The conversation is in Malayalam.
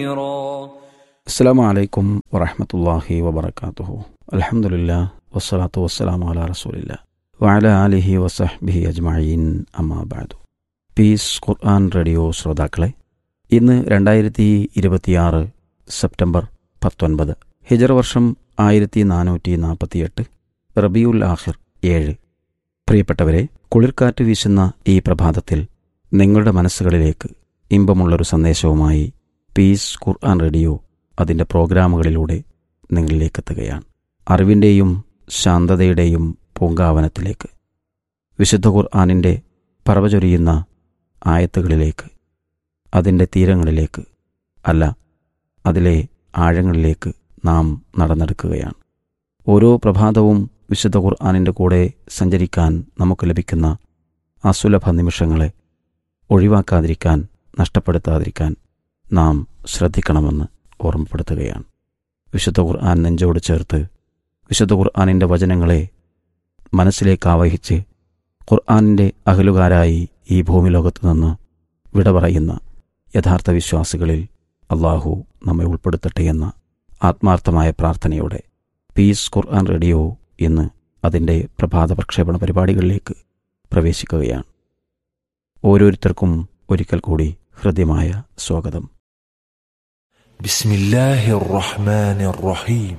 അസ്സാം വലൈക്കും വറഹമത്തല്ലാഹി വബർക്കാത്തുഹു അലഹമുല്ല വസ്സലാത്തു വസ്സലാം അല റസൂലില്ല വഅല ആലിഹി വസഹ്ബിഹി അജ്മഈൻ അമ്മാബാദു പീസ് ഖുർആൻ റേഡിയോ ശ്രോതാക്കളെ ഇന്ന് രണ്ടായിരത്തി ഇരുപത്തിയാറ് സെപ്റ്റംബർ പത്തൊൻപത് ഹിജർ വർഷം ആയിരത്തി നാനൂറ്റി നാൽപ്പത്തിയെട്ട് റബിയുൽ ആഹിർ ഏഴ് പ്രിയപ്പെട്ടവരെ കുളിർക്കാറ്റ് വീശുന്ന ഈ പ്രഭാതത്തിൽ നിങ്ങളുടെ മനസ്സുകളിലേക്ക് ഇമ്പമുള്ളൊരു സന്ദേശവുമായി പീസ് ഖുർആൻ റേഡിയോ അതിൻ്റെ പ്രോഗ്രാമുകളിലൂടെ നിങ്ങളിലേക്കെത്തുകയാണ് അറിവിൻ്റെയും ശാന്തതയുടെയും പൂങ്കാവനത്തിലേക്ക് വിശുദ്ധ ഖുർആാനിൻ്റെ പറവചൊരിയുന്ന ആയത്തുകളിലേക്ക് അതിൻ്റെ തീരങ്ങളിലേക്ക് അല്ല അതിലെ ആഴങ്ങളിലേക്ക് നാം നടന്നെടുക്കുകയാണ് ഓരോ പ്രഭാതവും വിശുദ്ധ ഖുർആാനിൻ്റെ കൂടെ സഞ്ചരിക്കാൻ നമുക്ക് ലഭിക്കുന്ന അസുലഭ നിമിഷങ്ങളെ ഒഴിവാക്കാതിരിക്കാൻ നഷ്ടപ്പെടുത്താതിരിക്കാൻ നാം ശ്രദ്ധിക്കണമെന്ന് ഓർമ്മപ്പെടുത്തുകയാണ് വിശുദ്ധ ഖുർആൻ നെഞ്ചോട് ചേർത്ത് വിശുദ്ധ ഖുർആാനിൻ്റെ വചനങ്ങളെ മനസ്സിലേക്ക് ആവഹിച്ച് ഖുർആാനിൻ്റെ അകലുകാരായി ഈ ഭൂമി ലോകത്തു നിന്ന് വിട പറയുന്ന യഥാർത്ഥ വിശ്വാസികളിൽ അള്ളാഹു നമ്മെ ഉൾപ്പെടുത്തട്ടെ എന്ന ആത്മാർത്ഥമായ പ്രാർത്ഥനയോടെ പീസ് ഖുർആൻ റേഡിയോ ഇന്ന് അതിൻ്റെ പ്രഭാത പ്രക്ഷേപണ പരിപാടികളിലേക്ക് പ്രവേശിക്കുകയാണ് ഓരോരുത്തർക്കും ഒരിക്കൽ കൂടി ഹൃദ്യമായ സ്വാഗതം بسم الله الرحمن الرحيم